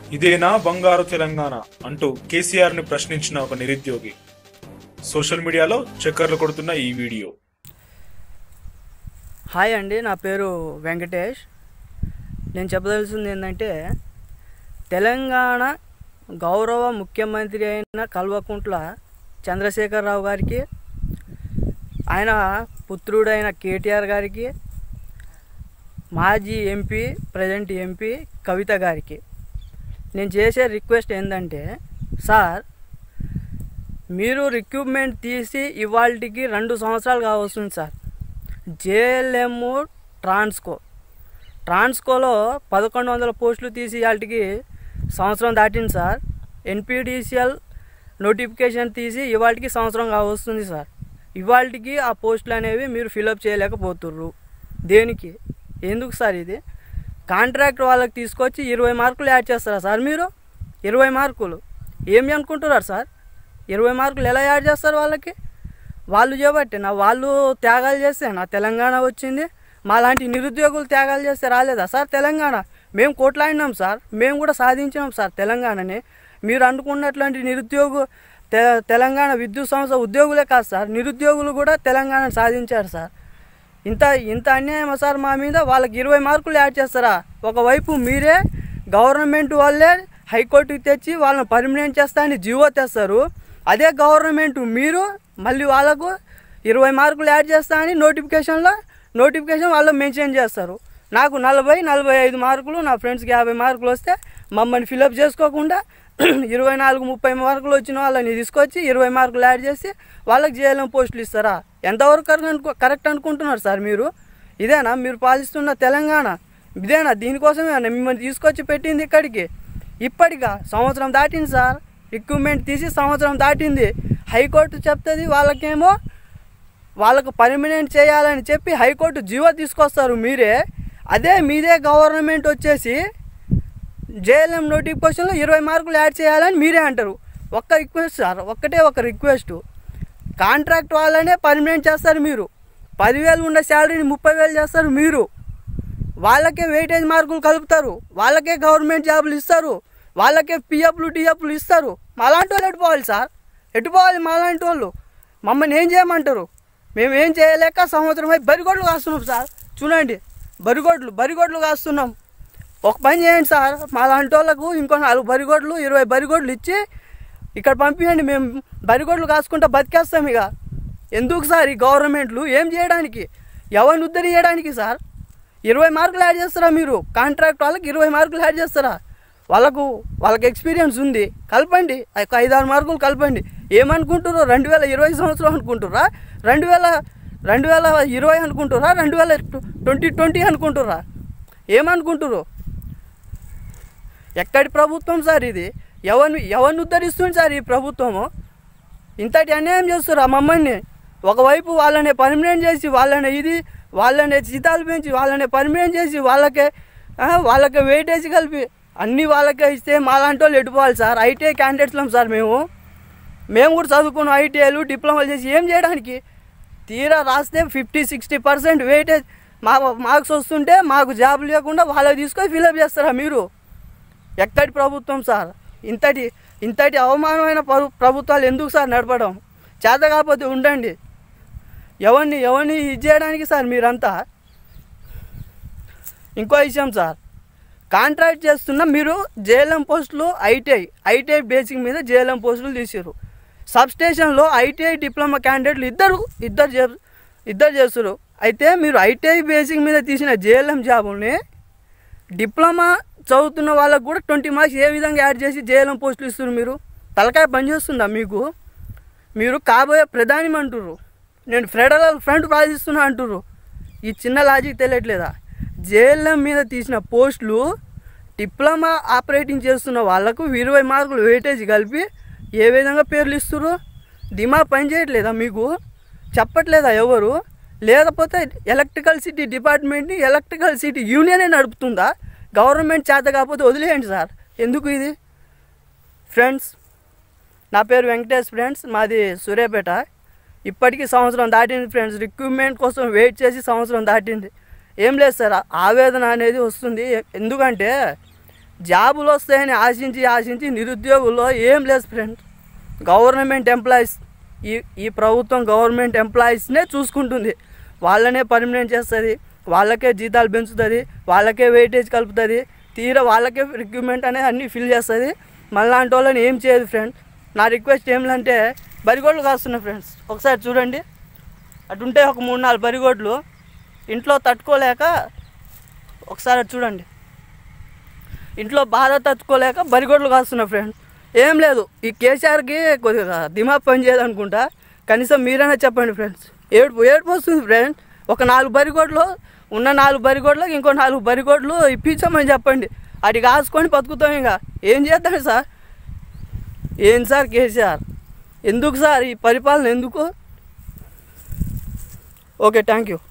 ఇదేనా బంగారు తెలంగాణ అంటూ కేసీఆర్ ని ప్రశ్నించిన ఒక నిరుద్యోగి సోషల్ మీడియాలో చక్కర్లు కొడుతున్న ఈ వీడియో హాయ్ అండి నా పేరు వెంకటేష్ నేను చెప్పదలసింది ఏంటంటే తెలంగాణ గౌరవ ముఖ్యమంత్రి అయిన కల్వకుంట్ల చంద్రశేఖరరావు గారికి ఆయన పుత్రుడైన కేటీఆర్ గారికి మాజీ ఎంపీ ప్రజెంట్ ఎంపీ కవిత గారికి నేను చేసే రిక్వెస్ట్ ఏంటంటే సార్ మీరు రిక్రూట్మెంట్ తీసి ఇవాళకి రెండు సంవత్సరాలు కావస్తుంది సార్ జేఎల్ఎం ట్రాన్స్కో ట్రాన్స్కోలో పదకొండు వందల పోస్టులు తీసి వాటికి సంవత్సరం దాటింది సార్ ఎన్పిడిసిఎల్ నోటిఫికేషన్ తీసి ఇవాళకి సంవత్సరం కావస్తుంది సార్ ఇవాళకి ఆ పోస్టులు అనేవి మీరు ఫిలప్ చేయలేకపోతుర్రు దేనికి ఎందుకు సార్ ఇది కాంట్రాక్ట్ వాళ్ళకి తీసుకొచ్చి ఇరవై మార్కులు యాడ్ చేస్తారా సార్ మీరు ఇరవై మార్కులు ఏమి అనుకుంటున్నారు సార్ ఇరవై మార్కులు ఎలా యాడ్ చేస్తారు వాళ్ళకి వాళ్ళు చేయబట్టి నా వాళ్ళు త్యాగాలు చేస్తే నా తెలంగాణ వచ్చింది మా లాంటి నిరుద్యోగులు త్యాగాలు చేస్తే రాలేదా సార్ తెలంగాణ మేము కోట్లాడినాం సార్ మేము కూడా సాధించినాం సార్ తెలంగాణని మీరు అనుకున్నట్లాంటి నిరుద్యోగు తె తెలంగాణ విద్యుత్ సంస్థ ఉద్యోగులే కాదు సార్ నిరుద్యోగులు కూడా తెలంగాణ సాధించారు సార్ ఇంత ఇంత అన్యాయమా సార్ మా మీద వాళ్ళకి ఇరవై మార్కులు యాడ్ చేస్తారా ఒకవైపు మీరే గవర్నమెంట్ వాళ్ళే హైకోర్టుకి తెచ్చి వాళ్ళని పర్మనెంట్ చేస్తా అని జీవో తెస్తారు అదే గవర్నమెంట్ మీరు మళ్ళీ వాళ్ళకు ఇరవై మార్కులు యాడ్ చేస్తా అని నోటిఫికేషన్లో నోటిఫికేషన్ వాళ్ళు మెన్షన్ చేస్తారు నాకు నలభై నలభై ఐదు మార్కులు నా ఫ్రెండ్స్కి యాభై మార్కులు వస్తే మమ్మల్ని ఫిలప్ చేసుకోకుండా ఇరవై నాలుగు ముప్పై మార్కులు వచ్చిన వాళ్ళని తీసుకొచ్చి ఇరవై మార్కులు యాడ్ చేసి వాళ్ళకి జేఎల్ఎం పోస్టులు ఇస్తారా ఎంతవరకు కరెక్ట్ అనుకో కరెక్ట్ అనుకుంటున్నారు సార్ మీరు ఇదేనా మీరు పాలిస్తున్న తెలంగాణ ఇదేనా దీనికోసమే మిమ్మల్ని తీసుకొచ్చి పెట్టింది ఇక్కడికి ఇప్పటిగా సంవత్సరం దాటింది సార్ రిక్రూట్మెంట్ తీసి సంవత్సరం దాటింది హైకోర్టు చెప్తుంది వాళ్ళకేమో వాళ్ళకు పర్మనెంట్ చేయాలని చెప్పి హైకోర్టు జీవో తీసుకొస్తారు మీరే అదే మీదే గవర్నమెంట్ వచ్చేసి జేఎల్ఎం నోటిఫికేషన్లో ఇరవై మార్కులు యాడ్ చేయాలని మీరే అంటారు ఒక్క రిక్వెస్ట్ సార్ ఒక్కటే ఒక రిక్వెస్ట్ కాంట్రాక్ట్ వాళ్ళనే పర్మనెంట్ చేస్తారు మీరు పదివేలు ఉన్న శాలరీని ముప్పై వేలు చేస్తారు మీరు వాళ్ళకే వెయిటేజ్ మార్కులు కలుపుతారు వాళ్ళకే గవర్నమెంట్ జాబులు ఇస్తారు వాళ్ళకే పిఎఫ్లు టీఎఫ్లు ఇస్తారు మాలాంటి వాళ్ళు ఎటుపోవాలి సార్ ఎటుపోవాలి మాలాంటి వాళ్ళు మమ్మల్ని ఏం చేయమంటారు మేము ఏం చేయలేక సంవత్సరం అయి బరిగొడ్లు కాస్తున్నాం సార్ చూడండి బరిగొడ్లు బరిగొడ్లు కాస్తున్నాం ఒక పని చేయండి సార్ మా లాంటి వాళ్ళకు ఇంకో నాలుగు బరిగొడ్లు ఇరవై బరిగొడ్లు ఇచ్చి ఇక్కడ పంపించండి మేము బరిగొడ్లు కాసుకుంటా బతికేస్తాం ఇక ఎందుకు సార్ ఈ గవర్నమెంట్లు ఏం చేయడానికి ఎవరిని ఉద్ధరించడానికి సార్ ఇరవై మార్కులు యాడ్ చేస్తారా మీరు కాంట్రాక్ట్ వాళ్ళకి ఇరవై మార్కులు యాడ్ చేస్తారా వాళ్ళకు వాళ్ళకి ఎక్స్పీరియన్స్ ఉంది కలపండి ఒక ఐదారు మార్కులు కలపండి ఏమనుకుంటారో రెండు వేల ఇరవై సంవత్సరం అనుకుంటురా రెండు వేల రెండు వేల ఇరవై అనుకుంటురా రెండు వేల ట్వంటీ ట్వంటీ అనుకుంటురా ఏమనుకుంటారు ఎక్కడి ప్రభుత్వం సార్ ఇది ఎవరిని ఎవరిని ఉద్ధరిస్తుంది సార్ ఈ ప్రభుత్వము ఇంతటి అన్యాయం చేస్తారు ఆ మమ్మల్ని ఒకవైపు వాళ్ళని పర్మనెంట్ చేసి వాళ్ళని ఇది వాళ్ళని జీతాలు పెంచి వాళ్ళని పర్మనెంట్ చేసి వాళ్ళకే ఆ, వాళ్ళకే వెయిటేజ్ కలిపి అన్నీ వాళ్ళకే ఇస్తే మాలాంటి వాళ్ళు ఎటుపోవాలి సార్ ఐటీఐ క్యాండిడేట్స్లం సార్ మేము మేము కూడా చదువుకున్నాం ఐటీఐలు డిప్లొమాలు చేసి ఏం చేయడానికి తీరా రాస్తే ఫిఫ్టీ సిక్స్టీ పర్సెంట్ వెయిటేజ్ మా మార్క్స్ వస్తుంటే మాకు జాబ్ లేకుండా వాళ్ళకి తీసుకొని ఫిలప్ చేస్తారా మీరు ఎక్కడి ప్రభుత్వం సార్ ఇంతటి ఇంతటి అవమానమైన ప్రభు- ప్రభుత్వాలు ఎందుకు సార్ నడపడం చేత కాకపోతే ఉండండి ఎవరిని ఎవరిని ఇది చేయడానికి సార్ మీరంతా ఇంకో విషయం సార్ కాంట్రాక్ట్ చేస్తున్న మీరు జేఎల్ఎం పోస్టులు ఐటీఐ ఐటీఐ బేసిక్ మీద జేఎల్ఎం పోస్టులు తీసారు సబ్ స్టేషన్లో ఐటీఐ డిప్లొమా క్యాండిడేట్లు ఇద్దరు ఇద్దరు చే ఇద్దరు చేస్తారు అయితే మీరు ఐటీఐ బేసిక్ మీద తీసిన జేఎల్ఎం జాబుల్ని డిప్లొమా చదువుతున్న వాళ్ళకు కూడా ట్వంటీ మార్క్స్ ఏ విధంగా యాడ్ చేసి జేఎల్ఎం పోస్టులు ఇస్తున్నారు మీరు తలకాయ పనిచేస్తుందా మీకు మీరు కాబోయే ప్రధాని అంటుర్రు నేను ఫెడరల్ ఫ్రంట్ ప్రార్థిస్తున్నా అంటుర్రు ఈ చిన్న లాజిక్ తెలియట్లేదా జేఎల్ఎం మీద తీసిన పోస్టులు డిప్లొమా ఆపరేటింగ్ చేస్తున్న వాళ్ళకు ఇరవై మార్కులు వెయిటేజ్ కలిపి ఏ విధంగా పేర్లు ఇస్తుర్రు దిమాగ్ పని చేయట్లేదా మీకు చెప్పట్లేదా ఎవరు లేకపోతే ఎలక్ట్రికల్ సిటీ డిపార్ట్మెంట్ని ఎలక్ట్రికల్ సిటీ యూనియనే నడుపుతుందా గవర్నమెంట్ చేత కాకపోతే వదిలేయండి సార్ ఎందుకు ఇది ఫ్రెండ్స్ నా పేరు వెంకటేష్ ఫ్రెండ్స్ మాది సూర్యాపేట ఇప్పటికీ సంవత్సరం దాటింది ఫ్రెండ్స్ రిక్రూట్మెంట్ కోసం వెయిట్ చేసి సంవత్సరం దాటింది ఏం లేదు సార్ ఆవేదన అనేది వస్తుంది ఎందుకంటే జాబులు వస్తాయని ఆశించి ఆశించి నిరుద్యోగుల్లో ఏం లేదు ఫ్రెండ్ గవర్నమెంట్ ఎంప్లాయీస్ ఈ ఈ ప్రభుత్వం గవర్నమెంట్ ఎంప్లాయీస్నే చూసుకుంటుంది వాళ్ళనే పర్మనెంట్ చేస్తుంది వాళ్ళకే జీతాలు పెంచుతుంది వాళ్ళకే వెయిటేజ్ కలుపుతుంది తీరా వాళ్ళకే రిక్రూట్మెంట్ అనేది అన్నీ ఫిల్ చేస్తుంది మళ్ళాంటి వాళ్ళని ఏం చేయదు ఫ్రెండ్ నా రిక్వెస్ట్ ఏమిటంటే బరిగోడ్లు కాస్తున్నాయి ఫ్రెండ్స్ ఒకసారి చూడండి అటుంటే ఒక మూడు నాలుగు బరిగోడ్లు ఇంట్లో తట్టుకోలేక ఒకసారి అటు చూడండి ఇంట్లో బాధ తట్టుకోలేక బరిగొడ్లు కాస్తున్నా ఫ్రెండ్ ఏం లేదు ఈ కేసీఆర్కి కొద్దిగా దిమాగ్ పని చేయదు అనుకుంటా కనీసం మీరైనా చెప్పండి ఫ్రెండ్స్ ఏడుపు ఏడుపు వస్తుంది ఫ్రెండ్ ఒక నాలుగు బరిగొడ్లు ఉన్న నాలుగు బరిగొడ్లకు ఇంకో నాలుగు బరిగొడ్లు ఇప్పించమని చెప్పండి అది కాసుకొని బతుకుతాం ఇంకా ఏం చేద్దాం సార్ ఏం సార్ కేసీఆర్ ఎందుకు సార్ ఈ పరిపాలన ఎందుకు ఓకే థ్యాంక్ యూ